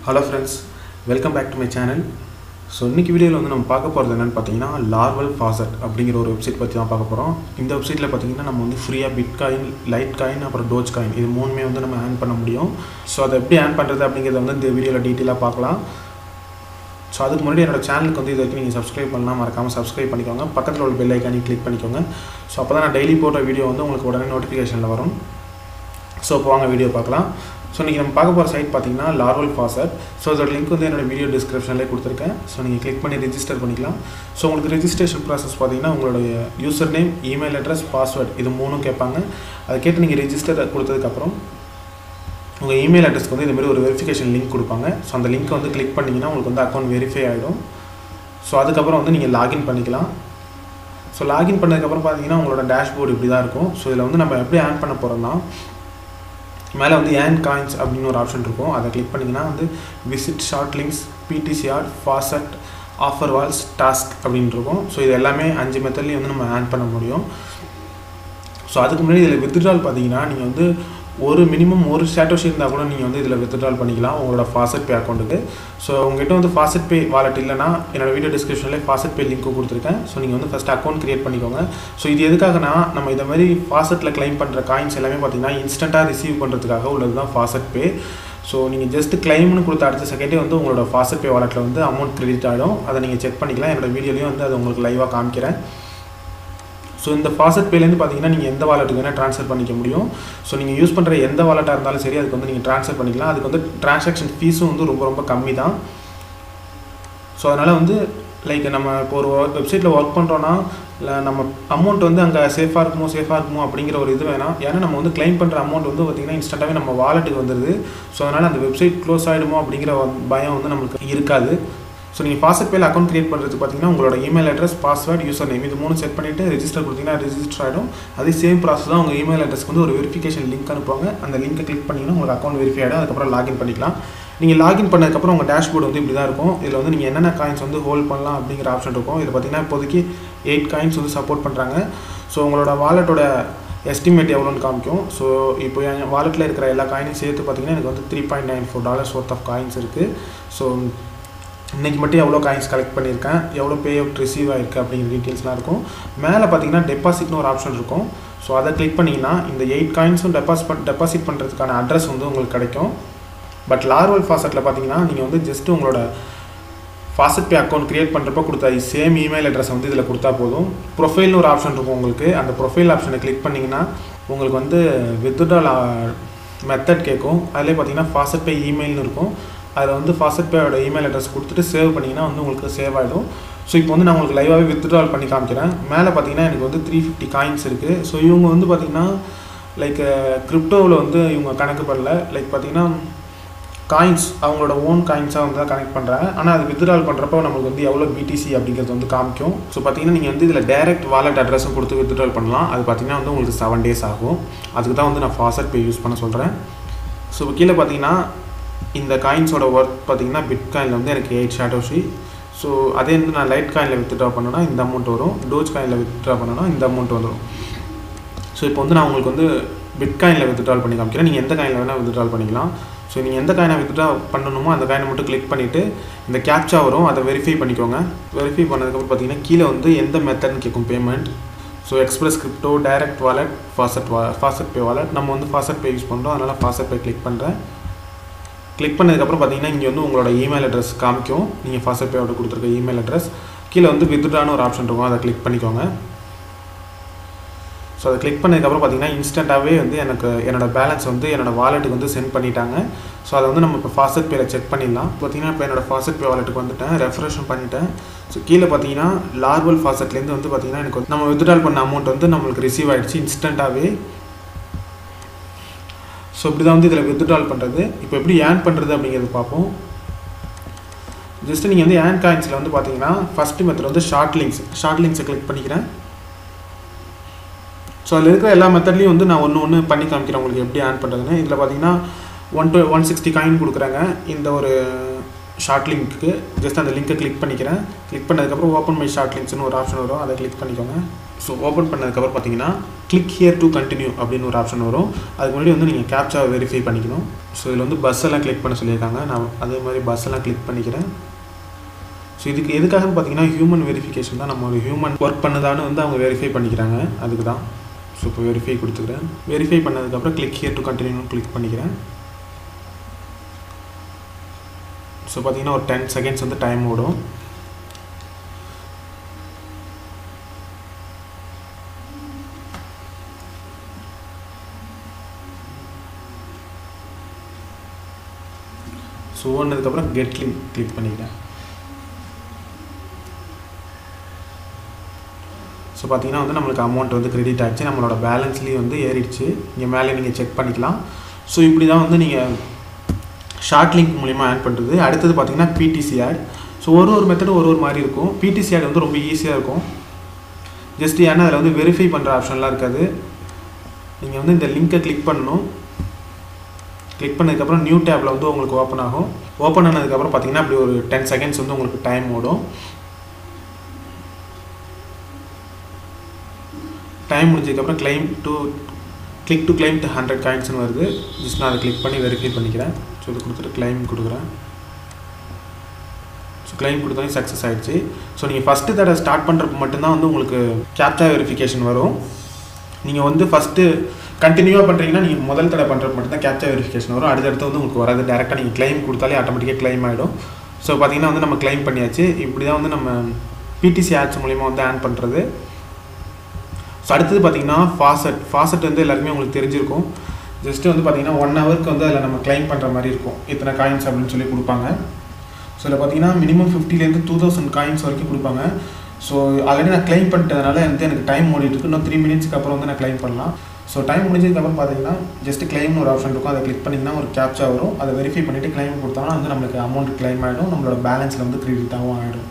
hello friends welcome back to my channel so இன்னைக்கு வீடியோவில் வந்து நம்ம பார்க்க போகிறது என்னென்னு பார்த்தீங்கன்னா லார்வல் ஃபாசட் அப்படிங்கிற ஒரு வெப்சைட் பற்றி தான் பார்க்க போகிறோம் இந்த வெப்சைட்டில் பார்த்தீங்கன்னா நம்ம வந்து ஃப்ரீயாக பிட் காயின் லைட் காயின் அப்புறம் டோஜ் காயின் இது மூணுமே வந்து நம்ம ஆன் பண்ண முடியும் ஸோ அதை எப்படி ஆன் பண்ணுறது அப்படிங்கிறத வந்து இந்த வீடியோவில் டீட்டெயிலாக பார்க்கலாம் ஸோ அதுக்கு முன்னாடி என்னோட சேனலுக்கு வந்து இது வரைக்கும் நீங்கள் சப்ஸ்கிரைப் பண்ணலாம் மறக்காமல் சப்ஸ்கிரைப் பண்ணிக்கோங்க பக்கத்தில் உள்ள பெல் ஐக்கானி கிளிக் பண்ணிக்கோங்க ஸோ அப்போ தான் நான் டெய்லி போடுற வீடியோ வந்து உங்களுக்கு உடனே நோட்டிஃபிகேஷனில் வரும் ஸோ இப்போ வாங்க வீடியோ பார்க்கலாம் ஸோ இன்றைக்கி நம்ம பார்க்க போகிற சைட் பார்த்தீங்கன்னா லார்வல் ஃபாசட் ஸோ அதோட லிங்க் வந்து என்னோட வீடியோ டிஸ்கிரிப்ஷனில் கொடுத்துருக்கேன் ஸோ நீங்கள் கிளிக் பண்ணி ரெஜிஸ்டர் பண்ணிக்கலாம் ஸோ உங்களுக்கு ரெஜிஸ்ட்ரேஷன் ப்ராசஸ் பார்த்தீங்கன்னா உங்களுடைய user name email address password இது மூணும் கேட்பாங்க அதை கேட்டு நீங்கள் ரெஜிஸ்டர் கொடுத்ததுக்கப்புறம் உங்கள் இமெயில் அட்ரஸ்க்கு வந்து இதுமாரி ஒரு வெரிஃபிகேஷன் லிங்க் கொடுப்பாங்க ஸோ அந்த லிங்க்கை வந்து கிளிக் பண்ணிங்கன்னா உங்களுக்கு வந்து அக்கௌண்ட் வெரிஃபை ஆகிடும் ஸோ அதுக்கப்புறம் வந்து நீங்கள் லாகின் பண்ணிக்கலாம் ஸோ லாகின் பண்ணதுக்கப்புறம் பார்த்தீங்கன்னா உங்களோட டேஷ்போர்டு இப்படி தான் இருக்கும் ஸோ இதில் வந்து நம்ம எப்படி ஆன் பண்ண போகிறோம்னா மேலே வந்து ஏன் காயின்ஸ் அப்படின்னு ஒரு ஆப்ஷன் இருக்கும் அதை கிளிக் பண்ணிங்கன்னா வந்து visit short links PTCR faucet offer walls task அப்படின்னு இருக்கும் ஸோ இது எல்லாமே அஞ்சு மெத்தட்லேயும் வந்து நம்ம ஆன் பண்ண முடியும் ஸோ அதுக்கு முன்னாடி இதில் வித்ட்ரால் பார்த்தீங்கன்னா நீங்கள் வந்து ஒரு மினிமம் ஒரு ஸ்டேட்டஸ் இருந்தால் கூட நீங்கள் வந்து இதில் வித்ட்ரால் பண்ணிக்கலாம் உங்களோட ஃபாசட் பே அக்கௌண்ட்டுக்கு ஸோ உங்ககிட்ட வந்து ஃபாசட் பே வாலெட் இல்லைனா என்னோட வீடியோ டிஸ்கிரிப்ஷனில் ஃபாசட் பே லிங்க்கு கொடுத்துருக்கேன் ஸோ நீங்கள் வந்து ஃபஸ்ட் அக்கௌண்ட் க்ரியேட் பண்ணிக்கோங்க ஸோ இது எதுக்காகனா நம்ம இதை மாதிரி ஃபாசட்டில் கிளைம் பண்ணுற காயின்ஸ் எல்லாமே பார்த்தீங்கன்னா இன்ஸ்டண்ட்டாக ரிசீவ் பண்ணுறதுக்காக உள்ளது தான் ஃபாசட் பே ஸோ நீங்கள் ஜஸ்ட் கிளைம்னு கொடுத்த அடுத்த செகண்டே வந்து உங்களோட ஃபாசட் பே வாலெட்டில் வந்து அமௌண்ட் கிரெடிட் ஆகிடும் அதை நீங்கள் செக் பண்ணிக்கலாம் என்னோட வீடியோலையும் வந்து அதை உங்களுக்கு லைவாக காமிக்கிறேன் ஸோ இந்த ஃபாசட் பேலேருந்து பார்த்தீங்கன்னா நீங்கள் எந்த வாலெட்டுக்கு வேணால் ட்ரான்ஸ்ஃபர் பண்ணிக்க முடியும் ஸோ நீங்கள் யூஸ் பண்ணுற எந்த வாலெட்டாக இருந்தாலும் சரி அதுக்கு வந்து நீங்கள் ட்ரான்ஸ்ஃபர் பண்ணிக்கலாம் அதுக்கு வந்து ட்ரான்சாக்ஷன் ஃபீஸும் வந்து ரொம்ப ரொம்ப கம்மி தான் ஸோ அதனால் வந்து லைக் நம்ம இப்போ ஒரு வெப்சைட்டில் ஒர்க் பண்ணுறோன்னா இல்லை நம்ம அமௌண்ட் வந்து அங்கே சேஃபாக இருக்குமோ சேஃபாக இருக்குமோ அப்படிங்கிற ஒரு இது வேணாம் ஏன்னா நம்ம வந்து கிளைம் பண்ணுற அமௌண்ட் வந்து பார்த்திங்கன்னா இன்ஸ்டண்ட்டாகவே நம்ம வாலெட்டுக்கு வந்துடுது ஸோ அதனால் அந்த வெப்சைட் க்ளோஸ் ஆகிடுமோ அப்படிங்கிற பயம் வந்து நம்மளுக்கு இருக்காது ஸோ நீங்கள் பாஸ்வேர்ட் பேல அக்கௌண்ட் கிரியேட் பண்ணுறதுக்கு பார்த்தீங்கன்னா உங்களோட email address password user name இது மூணு செட் பண்ணிவிட்டு ரெஜிஸ்டர் கொடுத்தீங்கன்னா ரெஜிஸ்டர் ஆகிடும் அதே சேம் ப்ராசஸ் தான் உங்கள் இமெயில் அட்ரஸ்க்கு வந்து ஒரு வெரிஃபிகேஷன் லிங்க் அனுப்புவாங்க அந்த லிங்க்கை கிளிக் பண்ணிங்கன்னா உங்களுக்கு அக்கௌண்ட் வெரிஃபை ஆகிடும் அதுக்கப்புறம் லாகின் பண்ணிக்கலாம் நீங்கள் லாகின் பண்ணதுக்கப்புறம் உங்கள் டேஷ்போர்டு வந்து இப்படி தான் இருக்கும் இதில் வந்து நீங்கள் என்னென்ன காயின்ஸ் வந்து ஹோல்ட் பண்ணலாம் அப்படிங்கிற ஆப்ஷன் இருக்கும் இதில் பார்த்தீங்கன்னா இப்போதைக்கு எயிட் காயின்ஸ் வந்து சப்போர்ட் பண்ணுறாங்க ஸோ உங்களோட வாலெட்டோட எஸ்டிமேட் எவ்வளோன்னு காமிக்கும் ஸோ இப்போ என் வாலெட்டில் இருக்கிற எல்லா காயினையும் சேர்த்து பார்த்தீங்கன்னா எனக்கு வந்து three point nine four dollars worth of coins இருக்குது ஸோ இன்றைக்கி மட்டும் எவ்வளோ காயின்ஸ் கலெக்ட் பண்ணியிருக்கேன் எவ்வளோ பே அவுட் ரிசீவ் ஆகிருக்கு அப்படிங்கிற டீட்டெயில்ஸ்லாம் இருக்கும் மேலே பார்த்தீங்கன்னா டெபாசிட்னு ஒரு ஆப்ஷன் இருக்கும் ஸோ அதை கிளிக் பண்ணிங்கன்னா இந்த எயிட் காயின்ஸும் டெபாசிட் பண் டெபாசிட் பண்ணுறதுக்கான அட்ரஸ் வந்து உங்களுக்கு கிடைக்கும் பட் லார்வல் ஃபாசட்டில் பார்த்தீங்கன்னா நீங்கள் வந்து ஜஸ்ட் உங்களோட ஃபாசட் பே அக்கௌண்ட் க்ரியேட் பண்ணுறப்போ கொடுத்தா சேம் இமெயில் அட்ரஸ் வந்து இதில் கொடுத்தா போதும் ப்ரொஃபைல்னு ஒரு ஆப்ஷன் இருக்கும் உங்களுக்கு அந்த ப்ரொஃபைல் ஆப்ஷனை கிளிக் பண்ணிங்கன்னா உங்களுக்கு வந்து வித்ட்ரால் மெத்தட் கேட்கும் அதிலே பார்த்தீங்கன்னா ஃபாசட் பே இமெயில்னு இருக்கும் அதில் வந்து ஃபாஸ்ட் பேயோட இமெயில் அட்ரஸ் கொடுத்துட்டு சேவ் பண்ணிங்கன்னா வந்து உங்களுக்கு சேவ் ஆகிடும் ஸோ இப்போ வந்து நான் உங்களுக்கு லைவாகவே வித்ட்ரால் பண்ணி காமிக்கிறேன் மேலே பார்த்தீங்கன்னா எனக்கு வந்து த்ரீ ஃபிஃப்டி காயின்ஸ் இருக்குது ஸோ இவங்க வந்து பார்த்திங்கன்னா லைக் கிரிப்டோவில் வந்து இவங்க கணக்கு பண்ணல லைக் பார்த்திங்கன்னா காயின்ஸ் அவங்களோட ஓன் காயின்ஸாக வந்து தான் கனெக்ட் பண்ணுறாங்க ஆனால் அது வித்ட்ரால் பண்ணுறப்போ நம்மளுக்கு வந்து எவ்வளோ பிடிசி அப்படிங்கிறது வந்து காமிக்கும் ஸோ பார்த்தீங்கன்னா நீங்கள் வந்து இதில் டேரெக்ட் வாலெட் அட்ரஸும் கொடுத்து வித்ட்ரால் பண்ணலாம் அது பார்த்தீங்கன்னா வந்து உங்களுக்கு செவன் டேஸ் ஆகும் அதுக்கு தான் வந்து நான் ஃபாஸ்ட் பே யூஸ் பண்ண சொல்கிறேன் ஸோ இப்போ கீழே பார்த்தீங்கன்னா இந்த காயின்ஸோட ஒர்க் பார்த்தீங்கன்னா பிட் காயினில் வந்து எனக்கு எயிட் ஷேட்டோஷி ஸோ அதே வந்து நான் லைட் காயினில் வித்ட்ரா பண்ணேன்னா இந்த அமௌண்ட் வரும் டோஜ் காயினில் வித்ட்ரா பண்ணனா இந்த அமௌண்ட் வந்துடும் ஸோ இப்போ வந்து நான் உங்களுக்கு வந்து பிட் காயினில் வித்ட்ரால் பண்ணி காமிக்கிறேன் நீங்கள் எந்த காயினில் வேணால் வித்ட்ரால் பண்ணிக்கலாம் ஸோ நீங்கள் எந்த காயினை வித்ட்ரா பண்ணணுமோ அந்த காயினை மட்டும் கிளிக் பண்ணிவிட்டு இந்த கேப்ச்சா வரும் அதை வெரிஃபை பண்ணிக்கோங்க வெரிஃபை பண்ணதுக்கப்புறம் பார்த்தீங்கன்னா கீழே வந்து எந்த மெத்தட்னு கேட்கும் payment so express crypto direct wallet faucet வா ஃபாசட் பே வாலெட் நம்ம வந்து ஃபாசட் பே யூஸ் பண்ணுறோம் அதனால் ஃபாசட் பே கிளிக் பண்ணுறேன் கிளிக் பண்ணதுக்கப்புறம் பார்த்தீங்கன்னா இங்கே வந்து உங்களோட இமெயில் அட்ரஸ் காமிக்கும் நீங்கள் ஃபாஸ்ட் பேவோட கொடுத்துருக்க இமெயில் அட்ரஸ் கீழே வந்து வித்ட்ரான்னு ஒரு ஆப்ஷன் இருக்கும் அதை கிளிக் பண்ணிக்கோங்க ஸோ அதை கிளிக் பண்ணதுக்கப்புறம் பார்த்தீங்கன்னா இன்ஸ்டண்ட்டாகவே வந்து எனக்கு என்னோட பேலன்ஸ் வந்து என்னோடய வாலெட்டுக்கு வந்து சென்ட் பண்ணிட்டாங்க ஸோ அதை வந்து நம்ம இப்போ ஃபாஸ்ட் பேயில் செக் பண்ணிடலாம் பார்த்தீங்கன்னா இப்போ என்னோடய ஃபாஸ்ட் பே வாலெட்டுக்கு வந்துட்டேன் ரெஃப்ரெஷன் பண்ணிட்டேன் ஸோ கீழே பார்த்தீங்கன்னா லார்வல் ஃபாஸ்ட்லேருந்து வந்து பார்த்தீங்கன்னா எனக்கு வந்து நம்ம வித்ட்ரால் பண்ண அமௌண்ட் வந்து நம்மளுக்கு ரிசீவ் ஆகிடுச்சு இன்ஸ்டண்ட்டாகவே ஸோ இப்படி தான் வந்து இதில் வித்ட்ரால் பண்ணுறது இப்போ எப்படி ஏர்ன் பண்ணுறது அப்படிங்கிறது பார்ப்போம் ஜஸ்ட்டு நீங்கள் வந்து ஏன் காயின்ஸில் வந்து பார்த்தீங்கன்னா ஃபஸ்ட்டு மெத்தட் வந்து ஷார்ட் லிங்க்ஸ் ஷார்ட் லிங்க்ஸை கிளிக் பண்ணிக்கிறேன் ஸோ அதில் இருக்கிற எல்லா மெத்தட்லையும் வந்து நான் ஒன்று ஒன்று பண்ணி காமிக்கிறேன் உங்களுக்கு எப்படி ஏர்ன் பண்ணுறதுன்னு இதில் பார்த்தீங்கன்னா one to one sixty coin கொடுக்குறாங்க இந்த ஒரு ஷார்ட் லிங்க்கு ஜஸ்ட் அந்த லிங்க்கை கிளிக் பண்ணிக்கிறேன் கிளிக் பண்ணதுக்கப்புறம் ஓப்பன் மை ஷார்ட் லிங்க்ஸ்னு ஒரு ஆப்ஷன் வரும் அதை கிளிக் பண்ணிக்கோங்க ஸோ ஓப்பன் பண்ணதுக்கப்புறம் பார்த்தீங்கன்னா கிளிக் ஹியர் டு கண்டினியூ அப்படின்னு ஒரு ஆப்ஷன் வரும் அதுக்கு முன்னாடி வந்து நீங்கள் கேப்சா வெரிஃபை பண்ணிக்கணும் ஸோ இதில் வந்து பஸ் எல்லாம் கிளிக் பண்ண சொல்லியிருக்காங்க நான் அதே மாதிரி பஸ் எல்லாம் கிளிக் பண்ணிக்கிறேன் ஸோ இதுக்கு எதுக்காகன்னு பார்த்தீங்கன்னா ஹியூமன் வெரிஃபிகேஷன் தான் நம்ம ஒரு ஹியூமன் ஒர்க் பண்ணுதான்னு வந்து அவங்க வெரிஃபை பண்ணிக்கிறாங்க அதுக்கு தான் ஸோ இப்போ வெரிஃபை கொடுத்துக்கிறேன் வெரிஃபை பண்ணதுக்கப்புறம் click here to continue click பண்ணிக்கிறேன் ஸோ பார்த்தீங்கன்னா ஒரு டென் செகண்ட்ஸ் வந்து டைம் ஓடும் ஸோ ஓடினதுக்கப்புறம் கெட் லிங்க் கிளிக் பண்ணிக்கிறேன் ஸோ பார்த்தீங்கன்னா வந்து நம்மளுக்கு அமௌண்ட் வந்து கிரெடிட் ஆகிடுச்சு நம்மளோட பேலன்ஸ்லேயும் வந்து ஏறிடுச்சு இங்கே மேலே நீங்கள் செக் பண்ணிக்கலாம் ஸோ இப்படி தான் வந்து நீங்கள் ஷார்ட் லிங்க் மூலிமா ஆட் பண்ணுறது அடுத்தது பார்த்தீங்கன்னா பிடிசி ஆட் ஸோ ஒரு ஒரு மெத்தடும் ஒரு ஒரு மாதிரி இருக்கும் பிடிசி ஆட் வந்து ரொம்ப ஈஸியாக இருக்கும் ஜஸ்ட் ஏன்னா அதில் வந்து வெரிஃபை பண்ணுற ஆப்ஷன்லாம் இருக்காது நீங்கள் வந்து இந்த லிங்க்கை கிளிக் பண்ணணும் கிளிக் பண்ணதுக்கப்புறம் நியூ டேப்பில் வந்து உங்களுக்கு ஓப்பன் ஆகும் ஓப்பன் ஆனதுக்கப்புறம் பார்த்தீங்கன்னா அப்படி ஒரு டென் செகண்ட்ஸ் வந்து உங்களுக்கு டைம் ஓடும் டைம் முடிஞ்சதுக்கப்புறம் claim to click to claim to hundred காயின்ஸ்னு வருது ஜஸ்ட் நான் அதை கிளிக் பண்ணி வெரிஃபை பண்ணிக்கிறேன் ஸோ இது கொடுத்துட்டு கிளைம் கொடுக்குறேன் ஸோ கிளைம் கொடுத்தோன்னே சக்ஸஸ் ஆகிடுச்சு ஸோ நீங்கள் ஃபஸ்ட்டு தடவை ஸ்டார்ட் பண்ணுறப்ப மட்டும்தான் வந்து உங்களுக்கு கேப்சா வெரிஃபிகேஷன் வரும் நீங்கள் வந்து ஃபஸ்ட்டு கண்டினியூவாக பண்ணுறீங்கன்னா நீங்கள் முதல் தடவை பண்ணுறது மட்டும் தான் கேப்சா வெரிஃபிகேஷன் வரும் அடுத்தடுத்து வந்து உங்களுக்கு வராது டேரெக்டாக நீங்கள் கிளைம் கொடுத்தாலே ஆட்டோமேட்டிக்காக கிளைம் ஆகிடும் ஸோ பார்த்தீங்கன்னா வந்து நம்ம கிளைம் பண்ணியாச்சு இப்படி தான் வந்து நம்ம பிடிசி ஆட்ஸ் மூலிமா வந்து ஆன் பண்ணுறது ஸோ அடுத்தது பார்த்தீங்கன்னா ஃபாசட் ஃபாசட் வந்து எல்லாருக்குமே உங்களுக்கு தெரிஞ்சிருக்கும் ஜஸ்ட்டு வந்து பார்த்தீங்கன்னா ஒன் ஹவருக்கு வந்து அதில் நம்ம கிளைம் பண்ணுற மாதிரி இருக்கும் இத்தனை காயின்ஸ் அப்படின்னு சொல்லி கொடுப்பாங்க ஸோ இதில் பார்த்தீங்கன்னா மினிமம் ஃபிஃப்டிலேருந்து டூ தௌசண்ட் காயின்ஸ் வரைக்கும் கொடுப்பாங்க ஸோ ஆல்ரெடி நான் கிளைம் பண்ணிட்டதுனால வந்து எனக்கு டைம் ஓடிட்டு இருக்கு இன்னும் த்ரீ மினிட்ஸ்க்கு அப்புறம் வந்து நான் கிளைம் பண்ணலாம் ஸோ டைம் முடிஞ்சதுக்கப்புறம் பார்த்தீங்கன்னா ஜஸ்ட் கிளைம்னு ஒரு ஆப்ஷன் இருக்கும் அதை கிளிக் பண்ணிங்கன்னா ஒரு கேப்சா வரும் அதை வெரிஃபை பண்ணிவிட்டு கிளைம் கொடுத்தோம்னா வந்து நம்மளுக்கு அமௌண்ட் கிளைம் ஆகிடும் நம்மளோட பேலன்ஸில் வந்து கிரெடிட்டாகவும் ஆகிடும்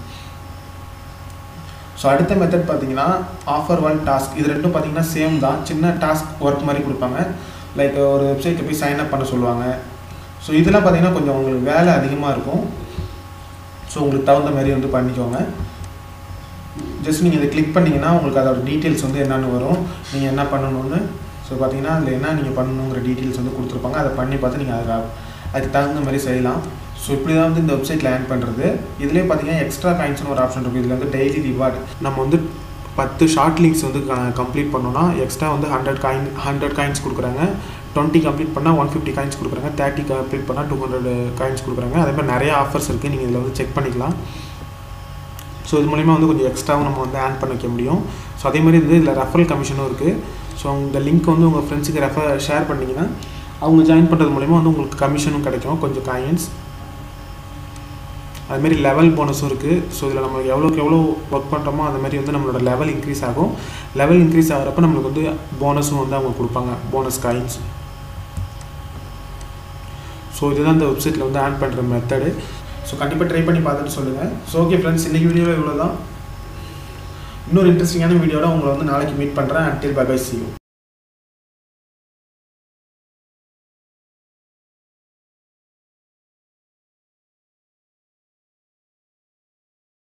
ஸோ அடுத்த மெத்தட் பார்த்தீங்கன்னா ஆஃபர் ஒன் டாஸ்க் இது ரெண்டும் பார்த்தீங்கன்னா சேம் தான் சின்ன டாஸ்க் ஒர்க் மாதிரி கொடுப்பாங்க லைக் ஒரு வெப்சைட்டில் போய் சைன் அப் பண்ண சொல்லுவாங்க ஸோ இதெல்லாம் பார்த்தீங்கன்னா கொஞ்சம் உங்களுக்கு வேலை அதிகமாக இருக்கும் ஸோ உங்களுக்கு தகுந்த மாதிரி வந்து பண்ணிக்கோங்க ஜஸ்ட் நீங்கள் இதை கிளிக் பண்ணிங்கன்னா உங்களுக்கு அதோட டீட்டெயில்ஸ் வந்து என்னென்னு வரும் நீங்கள் என்ன பண்ணணும்னு ஸோ பார்த்தீங்கன்னா அதில் என்ன நீங்கள் பண்ணணுங்கிற டீட்டெயில்ஸ் வந்து கொடுத்துருப்பாங்க அதை பண்ணி பார்த்து நீங்கள் அதில் அதுக்கு தகுந்த மாதிரி செய்யலாம் ஸோ இப்படி தான் வந்து இந்த வெப்சைட்டில் ஆட் பண்ணுறது இதுலேயே பார்த்தீங்கன்னா எக்ஸ்ட்ரா காயின்ஸ்னு ஒரு ஆப்ஷன் இருக்குது இதில் வந்து டெய்லி ரிவார்டு நம்ம வந்து பத்து ஷார்ட் லிங்க்ஸ் வந்து கம்ப்ளீட் பண்ணோன்னா எக்ஸ்ட்ரா வந்து ஹண்ட்ரட் காயின் ஹண்ட்ரட் காயின்ஸ் கொடுக்குறாங்க டுவெண்ட்டி கம்ப்ளீட் பண்ணால் ஒன் ஃபிஃப்டி காயின்ஸ் கொடுக்குறாங்க தேர்ட்டி கம்ப்ளீட் பண்ணால் டூ ஹண்ட்ரட் காயின்ஸ் கொடுக்குறாங்க அதே மாதிரி நிறைய ஆஃபர்ஸ் இருக்குது நீங்கள் இதில் வந்து செக் பண்ணிக்கலாம் ஸோ இது மூலிமா வந்து கொஞ்சம் எக்ஸ்ட்ராவும் நம்ம வந்து ஆட் பண்ண வைக்க முடியும் ஸோ அதே மாதிரி வந்து இதில் ரெஃபரல் கமிஷனும் இருக்குது ஸோ இந்த லிங்க் வந்து உங்கள் ஃப்ரெண்ட்ஸுக்கு ரெஃபர் ஷேர் பண்ணிங்கன்னா அவங்க ஜாயின் பண்ணுறது மூலிமா வந்து உங்களுக்கு கமிஷனும் கிடைக்கும் கொஞ்சம் காயின்ஸ் அதுமாரி லெவல் போனஸும் இருக்குது ஸோ இதில் நம்ம எவ்வளோக்கு எவ்வளோ ஒர்க் பண்ணுறோமோ அந்த மாதிரி வந்து நம்மளோட லெவல் இன்க்ரீஸ் ஆகும் லெவல் இன்க்ரீஸ் ஆகிறப்ப நம்மளுக்கு வந்து போனஸும் வந்து அவங்க கொடுப்பாங்க போனஸ் காயின்ஸ் ஸோ இதுதான் இந்த வெப்சைட்டில் வந்து ஆட் பண்ணுற மெத்தடு ஸோ கண்டிப்பாக ட்ரை பண்ணி பார்த்துட்டு சொல்லுங்கள் ஸோ ஓகே ஃப்ரெண்ட்ஸ் இன்றைக்கி வீடியோவில் இவ்வளோ தான் இன்னொரு இன்ட்ரெஸ்டிங்கான வீடியோட உங்களை வந்து நாளைக்கு மீட் பண்ணுறேன் until bye bye see you